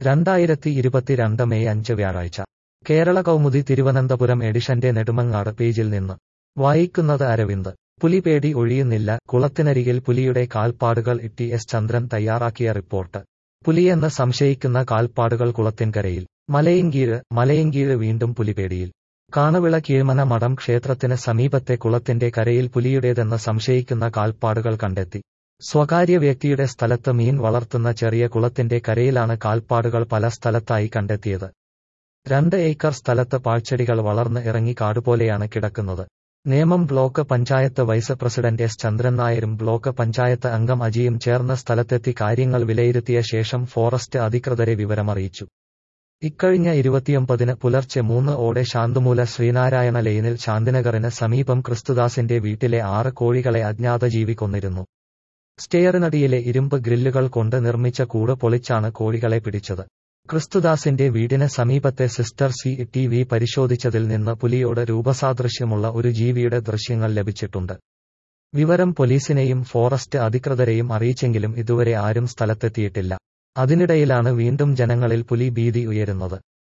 രണ്ടായിരത്തി ഇരുപത്തിരണ്ട് മെയ് അഞ്ച് വ്യാഴാഴ്ച കേരള കൗമുദി തിരുവനന്തപുരം എഡിഷന്റെ നെടുമങ്ങാട് പേജിൽ നിന്ന് വായിക്കുന്നത് അരവിന്ദ് പുലിപേടി ഒഴിയുന്നില്ല കുളത്തിനരികിൽ പുലിയുടെ കാൽപ്പാടുകൾ ടി എസ് ചന്ദ്രൻ തയ്യാറാക്കിയ റിപ്പോർട്ട് പുലിയെന്ന് സംശയിക്കുന്ന കാൽപ്പാടുകൾ കുളത്തിൻകരയിൽ മലയങ്കീഴ് മലയങ്കീഴ് വീണ്ടും പുലിപേടിയിൽ കാണുവിള കീഴ്മന മഠം ക്ഷേത്രത്തിന് സമീപത്തെ കുളത്തിന്റെ കരയിൽ പുലിയുടേതെന്ന് സംശയിക്കുന്ന കാൽപ്പാടുകൾ കണ്ടെത്തി സ്വകാര്യ വ്യക്തിയുടെ സ്ഥലത്ത് മീൻ വളർത്തുന്ന ചെറിയ കുളത്തിന്റെ കരയിലാണ് കാൽപ്പാടുകൾ പല സ്ഥലത്തായി കണ്ടെത്തിയത് രണ്ട് ഏക്കർ സ്ഥലത്ത് പാഴ്ചെടികൾ വളർന്ന് ഇറങ്ങി കാടുപോലെയാണ് കിടക്കുന്നത് Nemom block panchayat vice president S Chandran നായരും ബ്ലോക്ക് പഞ്ചായത്ത് അംഗം അജിയും ചേർന്ന് സ്ഥലത്തെത്തി കാര്യങ്ങൾ വിലയിരുത്തിയ ശേഷം ഫോറസ്റ്റ് അധികൃതരെ വിവരമറിയിച്ചു ഇക്കഴിഞ്ഞ ഇരുപത്തിയൊമ്പതിന് പുലർച്ചെ മൂന്ന് ഓടെ ശാന്തുമൂല ശ്രീനാരായണ ലൈനിൽ ശാന്തിനഗറിന് സമീപം ക്രിസ്തുദാസിന്റെ വീട്ടിലെ ആറ് കോഴികളെ അജ്ഞാത ജീവി കൊന്നിരുന്നു സ്റ്റെയറിനടിയിലെ ഇരുമ്പ് ഗ്രില്ലുകൾ കൊണ്ട് നിർമ്മിച്ച കൂട് പൊളിച്ചാണ് കോഴികളെ പിടിച്ചത് ക്രിസ്തുദാസിന്റെ വീടിന് സമീപത്തെ സിസ്റ്റർ സി ടി വി പരിശോധിച്ചതിൽ നിന്ന് പുലിയോട് രൂപസാദൃശ്യമുള്ള ഒരു ജീവിയുടെ ദൃശ്യങ്ങൾ ലഭിച്ചിട്ടുണ്ട് വിവരം പോലീസിനെയും ഫോറസ്റ്റ് അധികൃതരെയും അറിയിച്ചെങ്കിലും ഇതുവരെ ആരും സ്ഥലത്തെത്തിയിട്ടില്ല അതിനിടയിലാണ് വീണ്ടും ജനങ്ങളിൽ പുലി ഭീതി ഉയരുന്നത്